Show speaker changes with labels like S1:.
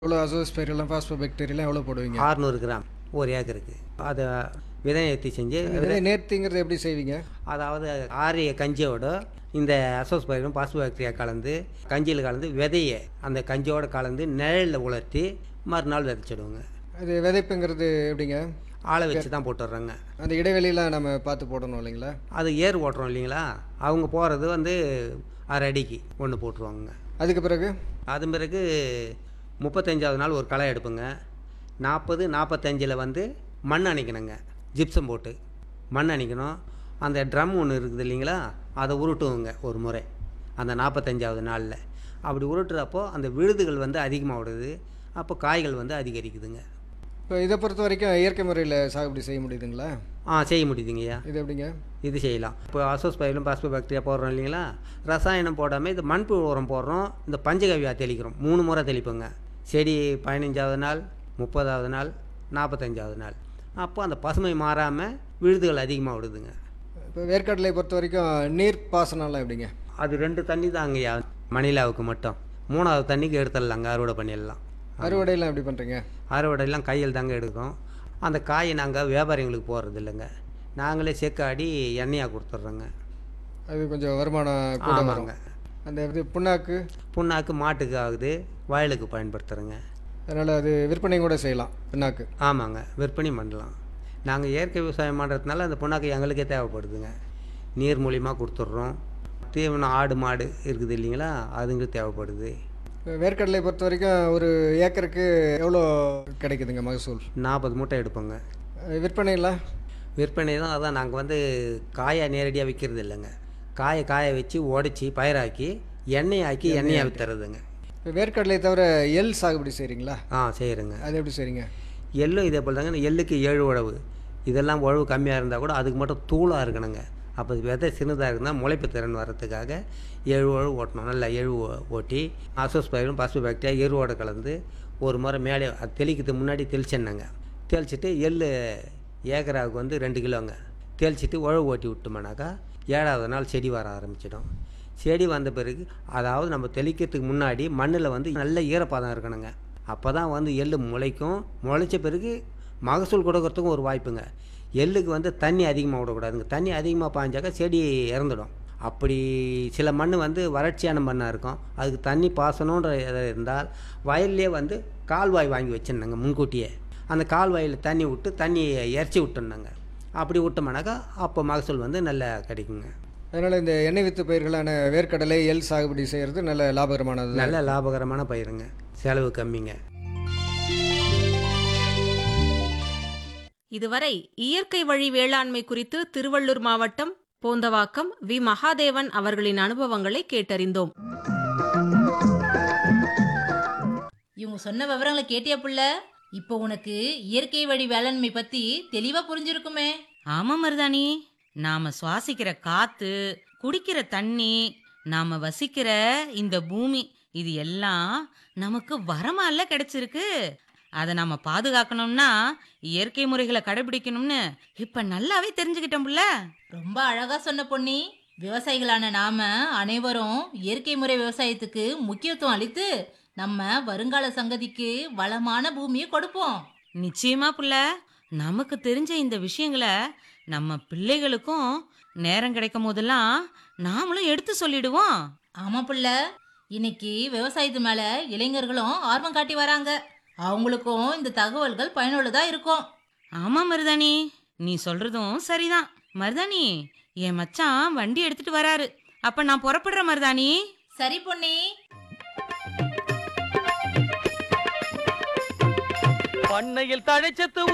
S1: எவ்வளோ அசோஸ்பைரெல்லாம் பாஸ்போபாக்டீரியெல்லாம் எவ்வளோ போடுவீங்க
S2: ஆறுநூறு கிராம் ஒரு ஏக்கருக்கு அதை விதை ஏற்றி செஞ்சு
S1: இதே நேர்த்திங்கிறது எப்படி செய்வீங்க
S2: அதாவது ஆரிய கஞ்சியோட இந்த அசோஸ்பைரும் பாஸ்போபாக்டீரியா கலந்து கஞ்சியில் கலந்து விதையை அந்த கஞ்சியோட கலந்து நிழலில் உலர்த்தி மறுநாள் விதைச்சிடுவோங்க
S1: அது விதைப்புங்கிறது எப்படிங்க
S2: ஆளை வச்சு தான் போட்டுடுறாங்க
S1: அந்த இடைவெளியெலாம் நம்ம பார்த்து போடணும் இல்லைங்களா
S2: அது ஏர் ஓட்டுறோம் இல்லைங்களா அவங்க போகிறது வந்து அரை அடிக்கு ஒன்று போட்டுருவாங்க
S1: அதுக்கு பிறகு
S2: அது பிறகு முப்பத்தஞ்சாவது நாள் ஒரு களை எடுப்புங்க நாற்பது நாற்பத்தஞ்சில் வந்து மண் அணைக்கணுங்க ஜிப்சம் போட்டு மண் அணைக்கணும் அந்த ட்ரம் ஒன்று இருக்குது இல்லைங்களா அதை உருட்டுவோங்க ஒரு முறை அந்த நாற்பத்தஞ்சாவது நாளில் அப்படி உருட்டுறப்போ அந்த விழுதுகள் வந்து அதிகமாக விடுது அப்போ காய்கள் வந்து அதிகரிக்குதுங்க
S1: இப்போ இதை பொறுத்த வரைக்கும் இயற்கை முறையில் சாகுபடி செய்ய முடியுதுங்களா
S2: ஆ செய்ய முடியுதுங்கய்யா
S1: இது எப்படிங்க
S2: இது செய்யலாம் இப்போ அசோஸ்பைலும் பாஸ்போ பாக்டீரியா போடுறோம் இல்லைங்களா ரசாயனம் போடாமல் இது மண்புழு உரம் போடுறோம் இந்த பஞ்சகவ்யா தெளிக்கிறோம் மூணு முறை தெளிப்போங்க செடி பதினஞ்சாவது நாள் முப்பதாவது நாள் நாற்பத்தஞ்சாவது நாள் அப்போ அந்த பசுமை மாறாமல் விழுதுகள் அதிகமாக விடுதுங்க
S1: இப்போ வேர்க்கடலை பொறுத்த வரைக்கும் நீர் பாசனம்லாம் எப்படிங்க
S2: அது ரெண்டு தண்ணி தாங்கய்யா மணிலாவுக்கு மட்டும் மூணாவது தண்ணிக்கு எடுத்துடலாங்க அறுவடை பண்ணிடலாம்
S1: அறுவடையெல்லாம் எப்படி பண்ணுறீங்க
S2: அறுவடையெல்லாம் கையில் தாங்க எடுக்கிறோம் அந்த காயை நாங்கள் வியாபாரிங்களுக்கு போடுறது இல்லைங்க நாங்களே செக்காடி எண்ணெயாக கொடுத்துட்றோங்க
S1: அது கொஞ்சம் வருமானம் கூட வரும்
S2: ஆமாங்க
S1: அந்த இது புண்ணாக்கு
S2: புண்ணாக்கு மாட்டுக்கு ஆகுது வயலுக்கு பயன்படுத்துகிறோங்க
S1: அதனால் அது விற்பனை கூட செய்யலாம் புண்ணாக்கு
S2: ஆமாங்க விற்பனை பண்ணலாம் நாங்கள் இயற்கை விவசாயம் பண்ணுறதுனால அந்த புண்ணாக்கு எங்களுக்கே தேவைப்படுதுங்க நீர் மூலியமாக கொடுத்துட்றோம் தீவனம் ஆடு மாடு இருக்குது இல்லைங்களா அதுங்களுக்கு தேவைப்படுது
S1: இப்போ வேர்க்கடலை பொறுத்த வரைக்கும் ஒரு ஏக்கருக்கு எவ்வளோ கிடைக்குதுங்க மகசூல்
S2: நாற்பது மூட்டை எடுப்போங்க
S1: அது விற்பனைலாம்
S2: விற்பனை தான் அதான் நாங்கள் வந்து காயை நேரடியாக விற்கிறது இல்லைங்க காயை காய வச்சு உடச்சி பயிராக்கி எண்ணெய் ஆக்கி எண்ணெயாக விற்றுறதுங்க
S1: இப்போ வேர்க்கடலை தவிர எள் சாகுபடி செய்கிறீங்களா
S2: ஆ செய்கிறேங்க
S1: அது எப்படி செய்கிறீங்க
S2: எள்ளும் இதே போல் தாங்க எள்ளுக்கு ஏழு உழவு இதெல்லாம் உழவு கம்மியாக இருந்தால் கூட அதுக்கு மட்டும் தூளாக இருக்கணுங்க அப்போ விதை சின்னதாக இருந்தால் முளைப்பு திறன் வர்றதுக்காக ஏழு உழவு ஓட்டணும் நல்லா எழு ஓட்டி அசோஸ்பைரும் பசு பாக்டீரியா எருவோட கலந்து ஒரு முறை மேலே அது தெளிக்கிறதுக்கு முன்னாடி தெளிச்சேன்னாங்க தெளிச்சிட்டு எள் ஏக்கராவுக்கு வந்து ரெண்டு கிலோங்க தெளிச்சிட்டு உழவு ஓட்டி விட்டோம்னாக்கா ஏழாவது நாள் செடி வர ஆரம்பிச்சிடும் செடி வந்த பிறகு அதாவது நம்ம தெளிக்கிறதுக்கு முன்னாடி மண்ணில் வந்து நல்ல ஈரப்பதம் இருக்கணுங்க அப்போ தான் வந்து எள் முளைக்கும் முளைச்ச பிறகு மகசூல் கொடுக்கறதுக்கும் ஒரு வாய்ப்புங்க எள்ளுக்கு வந்து தண்ணி அதிகமாக விடக்கூடாதுங்க தண்ணி அதிகமாக பாய்ஞ்சாக்கா செடி இறந்துடும் அப்படி சில மண் வந்து வறட்சியான மண்ணாக இருக்கும் அதுக்கு தண்ணி பாசனன்ற இது இருந்தால் வயல்லே வந்து கால்வாய் வாங்கி வச்சிருந்தாங்க முன்கூட்டியே அந்த கால்வாயில் தண்ணி விட்டு தண்ணி இறச்சி விட்டுருந்தாங்க அப்படி விட்டோம்னாக்கா அப்போ மகசூல் வந்து நல்லா கிடைக்குங்க
S1: அதனால் இந்த எண்ணெய் வித்து பயிர்களான வேர்க்கடலை எள் சாகுபடி செய்கிறது நல்ல லாபகரமானது தான்.
S2: நல்ல லாபகரமான பயிருங்க செலவு கம்மிங்க
S3: இதுவரை இயற்கை வழி வேளாண்மை குறித்து திருவள்ளூர் மாவட்டம் போந்தவாக்கம் வி மகாதேவன் அவர்களின் அனுபவங்களை கேட்டறிந்தோம்
S4: இவங்க சொன்ன விவரங்களை கேட்டியா புள்ள இப்போ உனக்கு இயற்கை வழி வேளாண்மை பத்தி தெளிவா புரிஞ்சிருக்குமே
S5: ஆமா மருதாணி நாம சுவாசிக்கிற காத்து குடிக்கிற தண்ணி நாம வசிக்கிற இந்த பூமி இது எல்லாம் நமக்கு வரமால கிடைச்சிருக்கு அதை நாம பாதுகாக்கணும்னா இயற்கை முறைகளை கடைபிடிக்கணும்னு இப்ப நல்லாவே தெரிஞ்சுக்கிட்டோம்ல
S4: ரொம்ப அழகா சொன்ன பொன்னி விவசாயிகளான நாம அனைவரும் இயற்கை முறை விவசாயத்துக்கு முக்கியத்துவம் அளித்து நம்ம வருங்கால சங்கதிக்கு வளமான பூமியை கொடுப்போம்
S5: நிச்சயமா புள்ள நமக்கு தெரிஞ்ச இந்த விஷயங்களை நம்ம பிள்ளைகளுக்கும் நேரம் கிடைக்கும் போதெல்லாம் நாமளும் எடுத்து சொல்லிடுவோம்
S4: ஆமா புள்ள இன்னைக்கு விவசாயத்து மேல இளைஞர்களும் ஆர்வம் காட்டி வராங்க அவங்களுக்கும் இந்த தகவல்கள் பயனுள்ளதா இருக்கும்
S5: ஆமா மருதாணி நீ சொல்றதும் சரிதான் மருதாணி என் மச்சான் வண்டி எடுத்துட்டு வராரு அப்ப நான் புறப்படுறேன் மருதாணி
S4: சரி பொன்னி
S6: பண்ணையில் தழைச்சத்து